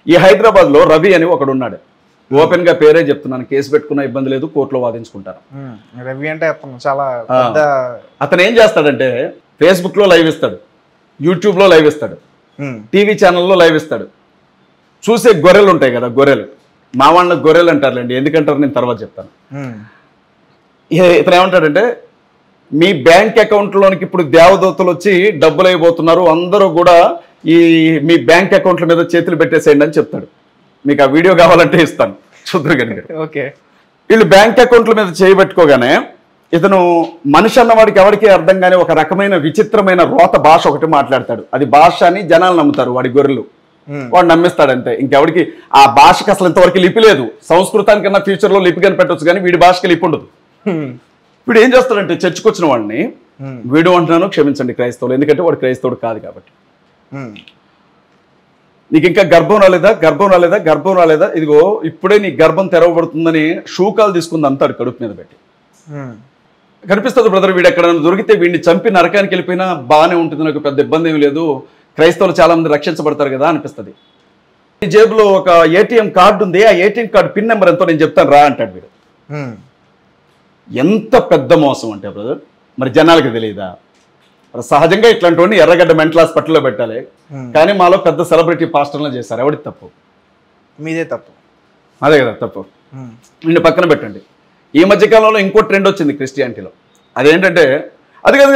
ఈ హైదరాబాద్ లో రవి అని ఒకడు ఉన్నాడు ఓపెన్ గా పేరే చెప్తున్నాను కేసు పెట్టుకున్న ఇబ్బంది లేదు కోర్టులో వాదించుకుంటాను ఉమ్, రవి అంటే అతను చాలా పెద్ద అతను ఏం చేస్తాడంటే ఫేస్బుక్ లో లైవ్ ఇస్తాడు యూట్యూబ్ లో లైవ్ ఇస్తాడు ఉమ్, టీవీ ఛానల్లో లైవ్ ఇస్తాడు చూసే గొర్రెలు ఉంటాయి కదా గొర్రెలు మా వాళ్ళని గొర్రెలు అంటారులేండి ఎందుకంటారు నేను తర్వాత చెప్తాను ఉమ్, ఇ- ఇతను ఏమంటాడంటే మీ బ్యాంక్ అకౌంట్లోనికి ఇప్పుడు దేవదూతలు వచ్చి డబ్బులు అయిపోతున్నారు అందరూ కూడా ఈ మీ బ్యాంక్ అకౌంట్ల మీద చేతులు పెట్టేసేయండి అని చెప్తాడు మీకు ఆ వీడియో కావాలంటే ఇస్తాను చూద్దరు కానీ మీరు. ఓకే వీళ్ళు బ్యాంక్ అకౌంట్ల మీద చేయబెట్టుకోగానే ఇతను మనిషి అన్నవాడికి ఎవరికి అర్థం కాని ఒక రకమైన విచిత్రమైన రోత భాష ఒకటి మాట్లాడతాడు అది భాష అని జనాలు నమ్ముతారు వాడి గొర్రెలు ఉమ్, వాడు నమ్మిస్తాడు అంతే ఇంకెవరికి ఆ భాషకి అసలు ఇంతవరకు లిపి లేదు సంస్కృతానికన్నా ఫ్యూచర్లో లిపి కనిపెట్టొచ్చు కానీ వీడి భాషకి లిపి ఉండదు ఉమ్, వీడు ఏం చేస్తాడంటే చర్చకు వచ్చిన వాడిని ఉమ్, వీడు అంటున్నాను క్షమించండి క్రైస్తవులు ఎందుకంటే వాడు క్రైస్తవుడు కాదు కాబట్టి ఉమ్, నీకు ఇంకా గర్భం రాలేదా గర్భం రాలేదా గర్భం రాలేదా ఇదిగో ఇప్పుడే నీ గర్భం తెరవబడుతుందని షూకాలు తీసుకుంది అంతాడు కడుపు మీద పెట్టి ఉమ్, కనిపిస్తుంది బ్రదర్ వీడు ఎక్కడ దొరికితే వీడిని చంపి నరకానికి వెళ్ళిపోయినా బాగానే ఉంటుంది నాకు పెద్ద ఇబ్బంది ఏమి లేదు క్రైస్తవులు చాలా మంది రక్షించబడతారు కదా అనిపిస్తుంది ఈ జేబులో ఒక ఏటీఎం కార్డు ఉంది ఆ ఏటీఎం కార్డు పిన్ నెంబర్ ఎంతో నేను చెప్తాను రా అంటాడు వీడు ఉమ్, ఎంత పెద్ద మోసం అంటే బ్రదర్ మరి జనాలకి తెలియదా మరి సహజంగా ఇట్లాంటి వాడిని ఎర్రగడ్డ మెంటల్ హాస్పిటల్లో పెట్టాలి ఉమ్. కానీ మాలో పెద్ద సెలబ్రిటీ పాస్టర్లో చేశారు ఎవడి తప్పు మీదే తప్పు అదే కదా తప్పు ఉమ్, నిన్ను పక్కన పెట్టండి ఈ మధ్య కాలంలో ఇంకో ట్రెండ్ వచ్చింది క్రిస్టియానిటీలో అదేంటంటే అది కదా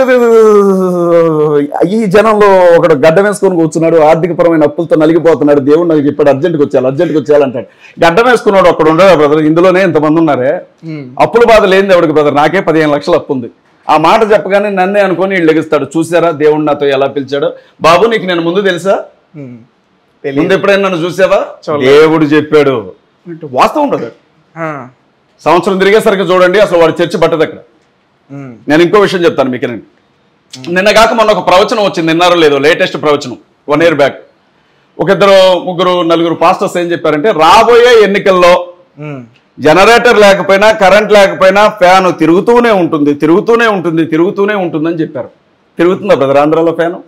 ఈ జనంలో ఒకడు గడ్డ వేసుకొని కూర్చున్నాడు ఆర్థికపరమైన అప్పులతో నలిగిపోతున్నాడు దేవుడు నాకు ఇప్పుడు అర్జెంట్కి వచ్చేయాలి అర్జెంట్కి వచ్చేయాలంటాడు గడ్డ వేసుకున్నాడు అక్కడ ఉండడు బ్రదర్ ఇందులోనే ఇంతమంది ఉన్నారే ఉమ్, అప్పుల బాధ లేనిది ఎవడికి బ్రదర్ నాకే పదిహేను లక్షలు అప్పు ఉంది ఆ మాట చెప్పగానే నన్నే అనుకొని వీళ్ళు లెగిస్తాడు చూసారా దేవుడు నాతో ఎలా పిలిచాడో బాబు నీకు నేను ముందు తెలుసా ఉమ్, ముందు తెలియదు ఎప్పుడైనా నన్ను చూసావా చూడలేదు. దేవుడు చెప్పాడు వాస్తవం బ్రదర్ ఆ, సంవత్సరం తిరిగేసరికి చూడండి అసలు వాడు చర్చి పట్టదు అక్కడ ఉమ్, నేను ఇంకో విషయం చెప్తాను మీకు వినండి. నిన్న కాక మొన్న ఒక ప్రవచనం వచ్చింది నిన్నారో లేదో లేటెస్ట్ ప్రవచనం వన్ ఇయర్ బ్యాక్ ఒక ఇద్దరు ముగ్గురు నలుగురు పాస్టర్స్ ఏం చెప్పారంటే రాబోయే ఎన్నికల్లో ఉమ్, జనరేటర్ లేకపోయినా కరెంట్ లేకపోయినా ఫ్యాన్ తిరుగుతూనే ఉంటుంది తిరుగుతూనే ఉంటుంది తిరుగుతూనే ఉంటుందని చెప్పారు తిరుగుతుందా బ్రదర్ ఆంధ్రాలో ఫ్యాన్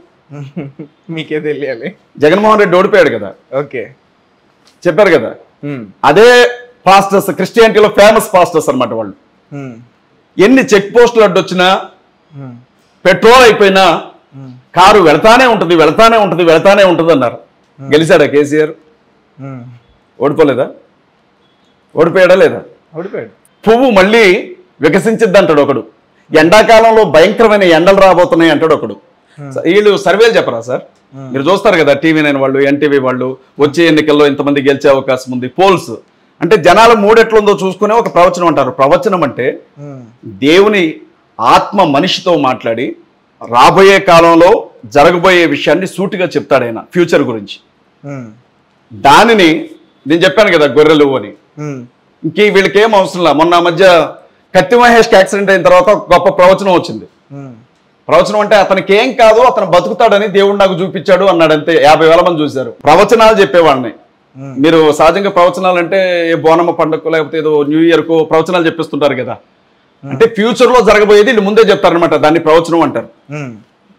మీకే తెలియాలి జగన్మోహన్ రెడ్డి ఓడిపోయాడు కదా ఓకే చెప్పారు కదా ఉమ్, అదే పాస్టర్స్ క్రిస్టియానిటీలో ఫేమస్ పాస్టర్స్ అన్నమాట వాళ్ళు ఉమ్, ఎన్ని చెక్ పోస్టులు అడ్డొచ్చినా ఉమ్, పెట్రోల్ అయిపోయినా ఉమ్, కారు వెళతానే ఉంటుంది వెళతానే ఉంటుంది వెళతానే ఉంటుంది అన్నారు గెలిచాడా కేసీఆర్ ఉమ్. ఓడిపోలేదా ఓడిపోయాడా లేదా ఓడిపోయాడు పువ్వు మళ్ళీ వికసించిద్ది అంటాడు ఒకడు ఎండాకాలంలో భయంకరమైన ఎండలు రాబోతున్నాయి అంటాడు ఒకడు స- వీళ్ళు సర్వేలు చెప్పరా సార్ మీరు చూస్తారు కదా టీవీ నైన్ వాళ్ళు ఎన్టీవీ వాళ్ళు వచ్చే ఎన్నికల్లో ఇంతమంది గెలిచే అవకాశం ఉంది పోల్స్ అంటే జనాల మూడెట్లుందో చూసుకునే ఒక ప్రవచనం అంటారు ప్రవచనం అంటే ఉమ్, దేవుని ఆత్మ మనిషితో మాట్లాడి రాబోయే కాలంలో జరగబోయే విషయాన్ని సూటిగా చెప్తాడు ఆయన ఫ్యూచర్ గురించి ఉమ్, దానిని నేను చెప్పాను కదా గొర్రెలు అని ఉమ్, ఇంక వీళ్ళకి ఏం అవసరం లే మొన్న ఆ మధ్య కత్తి మహేష్కి యాక్సిడెంట్ అయిన తర్వాత ఒక గొప్ప ప్రవచనం వచ్చింది ఉమ్, ప్రవచనం అంటే అతనికి ఏం కాదు అతను బతుకుతాడని దేవుడు నాకు చూపించాడు అన్నాడు అంతే యాభై వేల మంది చూశారు ప్రవచనాలు చెప్పేవాడిని Hmm. మీరు సహజంగా ప్రవచనాలు అంటే ఏ బోనమ్మ పండుగకు లేకపోతే ఏదో న్యూ ఇయర్ కు ప్రవచనాలు చెప్పిస్తుంటారు కదా అంటే ఫ్యూచర్ లో జరగబోయేది వీళ్ళు ముందే చెప్తారనమాట దాన్ని ప్రవచనం అంటారు ఉమ్,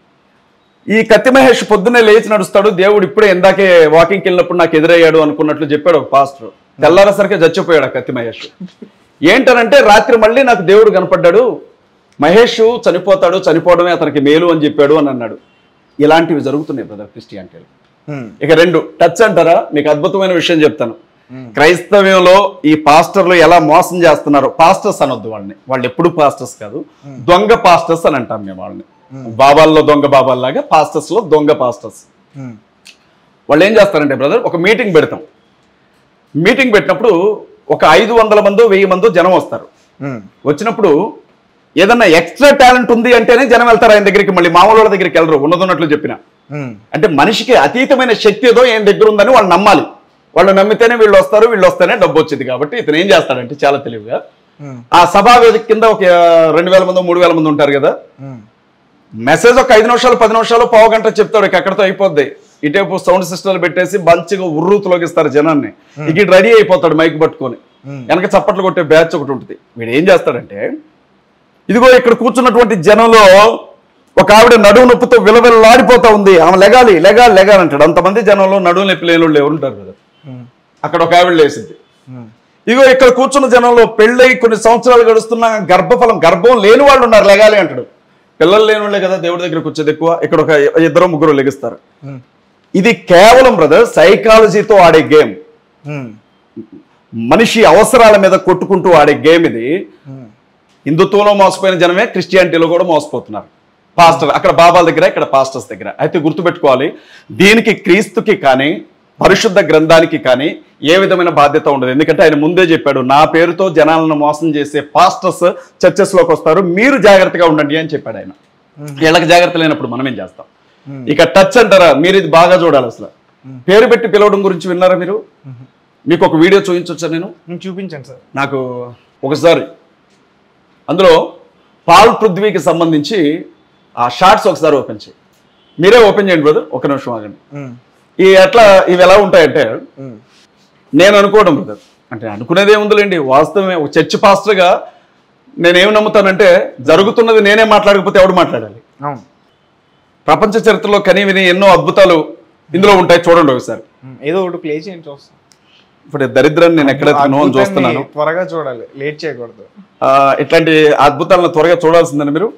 ఈ కత్తి మహేష్ పొద్దున్నే లేచి నడుస్తాడు దేవుడు ఇప్పుడే ఇందాకే వాకింగ్కి వెళ్ళినప్పుడు నాకు ఎదురయ్యాడు అనుకున్నట్లు చెప్పాడు ఒక పాస్టర్ తెల్లారేసరికి చచ్చిపోయాడు ఆ కత్తి మహేష్ ఏంటనంటే రాత్రి మళ్ళీ నాకు దేవుడు కనపడ్డాడు మహేష్ చనిపోతాడు చనిపోవడమే అతనికి మేలు అని చెప్పాడు అని అన్నాడు ఇలాంటివి జరుగుతున్నాయి బ్రదర్ క్రిస్టియానిటీలో ఉమ్, ఇక రెండు టచ్ అంటారా మీకు అద్భుతమైన విషయం చెప్తాను క్రైస్తవ్యంలో ఈ పాస్టర్లు ఎలా మోసం చేస్తున్నారు పాస్టర్స్ అనొద్దు వాళ్ళని వాళ్ళు ఎప్పుడు పాస్టర్స్ కాదు దొంగ పాస్టర్స్ అని అంటాం మేము వాళ్ళని బాబాల్లో దొంగ బాబాల్లాగా పాస్టర్స్ లో దొంగ పాస్టర్స్ ఉమ్, వాళ్ళు ఏం చేస్తారంటే బ్రదర్ ఒక మీటింగ్ పెడతాం మీటింగ్ పెట్టినప్పుడు ఒక ఐదు వందల మందో వెయ్యి మందో జనం వస్తారు ఉమ్, వచ్చినప్పుడు ఏదన్నా ఎక్స్ట్రా టాలెంట్ ఉంది అంటేనే జనం వెళ్తారు ఆయన దగ్గరికి మళ్ళీ మామూలు వాళ్ళ దగ్గరికి వెళ్ళరు ఉన్నదన్నట్లు చెప్పిన ఉమ్, అంటే మనిషికి అతీతమైన శక్తి ఏదో ఏం దగ్గర ఉందని వాళ్ళు నమ్మాలి వాళ్ళు నమ్మితేనే వీళ్ళు వస్తారు వీళ్ళు వస్తేనే డబ్బు వచ్చింది కాబట్టి ఇతను ఏం చేస్తాడంటే చాలా తెలివిగా ఉమ్, ఆ సభా వేదిక కింద ఒక రెండు వేల మంది మూడు వేల మంది ఉంటారు కదా ఉమ్, మెసేజ్ ఒక ఐదు నిమిషాలు పది నిమిషాలు పావు గంట చెప్తాడు ఇక అక్కడితో అయిపోద్ది ఇటేపు సౌండ్ సిస్టమ్లు పెట్టేసి మంచిగా ఉర్రు తొలగిస్తారు జనాన్ని ఇక ఇటు రెడీ అయిపోతాడు మైక్ పట్టుకొని ఉమ్, వెనక చప్పట్లు కొట్టే బ్యాచ్ ఒకటి ఉంటుంది వీడు ఏం చేస్తాడంటే ఇదిగో ఇక్కడ కూర్చున్నటువంటి జనంలో ఒక ఆవిడ నడువు నొప్పితో విలవిల్లాడిపోతా ఉంది ఆమె లెగాలి లెగాలి లెగాలి అంటాడు అంతమంది జనంలో నడువు నొప్పి లేని వాళ్ళు ఎవరు ఉంటారు కదా ఉమ్, అక్కడ ఒక ఆవిడ లేసింది ఉమ్, ఇగో ఇక్కడ కూర్చున్న జనంలో పెళ్ళై కొన్ని సంవత్సరాలు గడుస్తున్న గర్భఫలం గర్భం లేని వాళ్ళు ఉన్నారు లెగాలి అంటాడు పిల్లలు లేని వాళ్ళే కదా దేవుడి దగ్గరకు వచ్చేది ఎక్కువ ఇక్కడ ఒక ఇద్దరు ముగ్గురు లెగిస్తారు ఉమ్, ఇది కేవలం బ్రదర్ సైకాలజీతో ఆడే గేమ్ ఉమ్, మనిషి అవసరాల మీద కొట్టుకుంటూ ఆడే గేమ్ ఇది ఉమ్, హిందుత్వంలో మోసపోయిన జనమే క్రిస్టియానిటీలో కూడా మోసపోతున్నారు పాస్టర్ అక్కడ బాబాల దగ్గర ఇక్కడ పాస్టర్స్ దగ్గర అయితే గుర్తుపెట్టుకోవాలి దీనికి క్రీస్తుకి కానీ పరిశుద్ధ గ్రంథానికి కానీ ఏ విధమైన బాధ్యత ఉండదు ఎందుకంటే ఆయన ముందే చెప్పాడు నా పేరుతో జనాలను మోసం చేసే పాస్టర్స్ చర్చెస్లోకి వస్తారు మీరు జాగ్రత్తగా ఉండండి అని చెప్పాడు ఆయన వీళ్ళకి జాగ్రత్త లేనప్పుడు మనం ఏం చేస్తాం Hmm. ఇక టచ్ అంటారా మీరు ఇది బాగా చూడాలి అసలు పేరు పెట్టి పిలవడం గురించి విన్నారా మీరు మీకు ఒక వీడియో చూపించవచ్చా నేను ఉమ్, చూపించండి సార్ నాకు ఒకసారి అందులో పాల్ పృథ్వీకి సంబంధించి ఆ షార్ట్స్ ఒకసారి ఓపెన్ చేయి మీరే ఓపెన్ చేయండి బ్రదర్ ఒక నిమిషం ఆగండి ఉమ్, ఈ ఎట్లా ఇవి ఎలా ఉంటాయంటే ఉమ్, నేను అనుకోవడం బ్రదర్ అంటే అనుకునేది ఏముందిలేండి వాస్తవమే ఒక చర్చ్ పాస్టర్గా నేనేం నమ్ముతానంటే జరుగుతున్నది నేనే మాట్లాడకపోతే ఎవడు మాట్లాడాలి అవును ప్రపంచ చరిత్రలో కని విని ఎన్నో అద్భుతాలు ఇందులో ఉంటాయి చూడండి ఒకసారి ఉమ్, ఏదో ఒకటి ప్లే చేయండి చూస్తాం ఇప్పుడు ఈ దరిద్రాన్ని నేను ఎక్కడెత్తుకున్నావు అని అద్భుతాన్ని చూస్తున్నాను త్వరగా చూడాలి లేట్ చేయకూడదు ఆ, ఇట్లాంటి అద్భుతాలను త్వరగా చూడాల్సిందని మీరు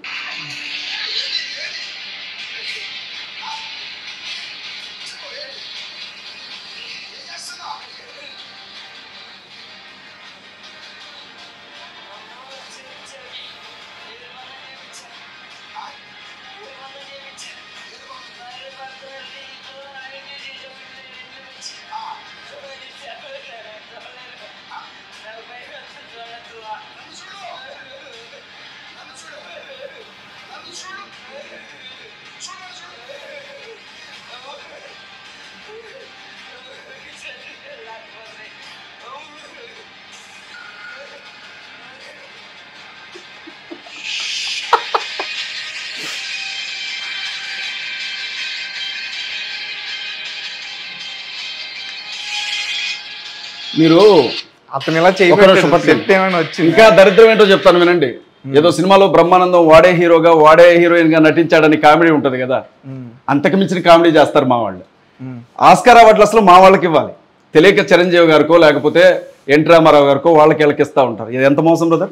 మీరు అతను ఇలా ఒక నిమిషం చేయబట్టి పట్టుకోండి. చెప్తే ఏమైనా వచ్చింది ఇంకా దరిద్రం ఏంటో చెప్తాను వినండి ఏదో సినిమాలో బ్రహ్మానందం వాడే హీరోగా వాడే హీరోయిన్ గా నటించాడని కామెడీ ఉంటది కదా అంతకు మించిన కామెడీ చేస్తారు మా వాళ్ళు ఆస్కార్ అవార్డులు అసలు మా వాళ్ళకి ఇవ్వాలి తెలియక చిరంజీవి గారికో లేకపోతే ఎన్టీ రామారావు గారికో వాళ్ళకి వీళ్ళకి ఇస్తా ఉంటారు ఇది ఎంత మోసం బ్రదర్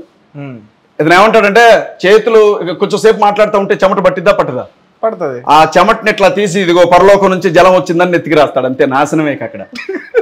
ఇతను ఏమంటాడంటే చేతులు ఇక కొంచెం సేపు మాట్లాడుతూ ఉంటే చెమట పట్టిద్దా పట్టదా పడుతుంది ఆ చెమటని ఇట్లా తీసి ఇదిగో పరలోకం నుంచి జలం వచ్చిందని నెత్తికి రాస్తాడు అంతే నాశనమే ఇక అక్కడ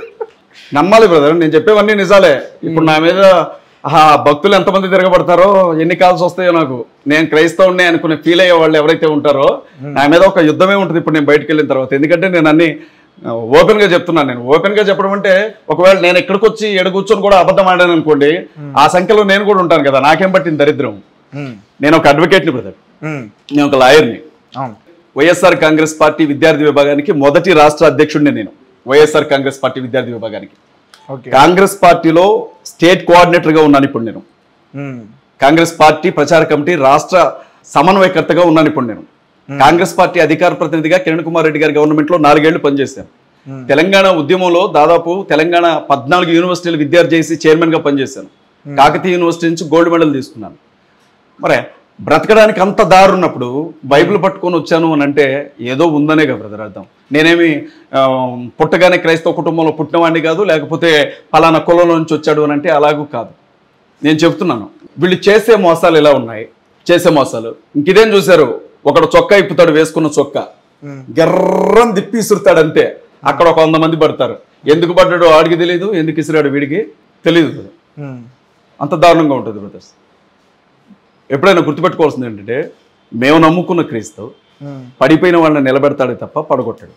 నమ్మాలి బ్రదర్ నేను చెప్పేవన్నీ నిజాలే ఇప్పుడు నా మీద ఆహా భక్తులు ఎంతమంది తిరగబడతారో ఎన్ని కాల్స్ వస్తాయో నాకు నేను క్రైస్తవుడిని అనుకునే ఫీల్ అయ్యే వాళ్ళు ఎవరైతే ఉంటారో నా మీద ఒక యుద్ధమే ఉంటుంది ఇప్పుడు నేను బయటకు వెళ్ళిన తర్వాత ఎందుకంటే నేను అన్ని ఓపెన్ గా చెప్తున్నాను నేను ఓపెన్ గా చెప్పడం అంటే ఒకవేళ నేను ఎక్కడికి వచ్చి ఎడ కూర్చొని కూడా అబద్ధం ఆడాను అనుకోండి ఆ సంఖ్యలో నేను కూడా ఉంటాను కదా నాకేం పట్టింది దరిద్రం నేను ఒక అడ్వకేట్ని బ్రదర్ నేను ఒక లాయర్ని అవును వైఎస్ఆర్ కాంగ్రెస్ పార్టీ విద్యార్థి విభాగానికి మొదటి రాష్ట్ర అధ్యక్షుడిని నేను వైఎస్ఆర్ కాంగ్రెస్ పార్టీ విద్యార్థి విభాగానికి ఓకే కాంగ్రెస్ పార్టీలో స్టేట్ కోఆర్డినేటర్ గా ఉన్నాను ఇప్పుడు నేను కాంగ్రెస్ పార్టీ ప్రచార కమిటీ రాష్ట్ర సమన్వయకర్తగా ఉన్నాను ఇప్పుడు నేను కాంగ్రెస్ పార్టీ అధికార ప్రతినిధిగా కిరణ్ కుమార్ రెడ్డి గారి గవర్నమెంట్ లో నాలుగేళ్లు పనిచేశాను తెలంగాణ ఉద్యమంలో దాదాపు తెలంగాణ పద్నాలుగు యూనివర్సిటీలు విద్యార్థి చేసి చైర్మన్ గా పనిచేశాను కాకతీయ యూనివర్సిటీ నుంచి గోల్డ్ మెడల్ తీసుకున్నాను మరి బ్రతకడానికి అంత దారి ఉన్నప్పుడు బైబిల్ పట్టుకొని వచ్చాను అని అంటే ఏదో ఉందనే కదా బ్రదర్ అర్థం నేనేమి ఆ, పుట్టగానే క్రైస్తవ కుటుంబంలో పుట్టినవాడిని కాదు లేకపోతే ఫలానా కులంలో నుంచి వచ్చాడు అని అంటే అలాగూ కాదు నేను చెప్తున్నాను వీళ్ళు చేసే మోసాలు ఎలా ఉన్నాయి చేసే మోసాలు ఇంక ఇదేం చూశారు ఒకడు చొక్కా ఇప్పుతాడు వేసుకున్న చొక్కా గర్రం తిప్పి ఇసురుతాడు అంతే అక్కడ ఒక వంద మంది పడతారు ఎందుకు పడ్డాడో ఆడికి తెలియదు ఎందుకు ఇసిరాడు వీడికి తెలియదు అంత దారుణంగా ఉంటుంది బ్రదర్స్ ఎప్పుడైనా గుర్తుపెట్టుకోవాల్సింది ఏంటంటే మేము నమ్ముకున్న క్రీస్తు పడిపోయిన వాళ్ళని నిలబెడతాడే తప్ప పడగొట్టాడు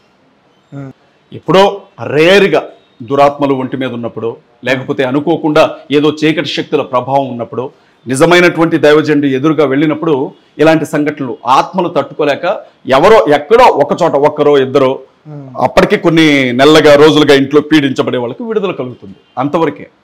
ఎప్పుడో రేరుగా దురాత్మలు ఒంటి మీద ఉన్నప్పుడు లేకపోతే అనుకోకుండా ఏదో చీకటి శక్తుల ప్రభావం ఉన్నప్పుడు నిజమైనటువంటి దైవజండి ఎదురుగా వెళ్ళినప్పుడు ఇలాంటి సంఘటనలు ఆత్మలు తట్టుకోలేక ఎవరో ఎక్కడో ఒక చోట ఒక్కరో ఇద్దరో అప్పటికి కొన్ని నెలలుగా రోజులుగా ఇంట్లో పీడించబడే వాళ్ళకి విడుదల కలుగుతుంది అంతవరకే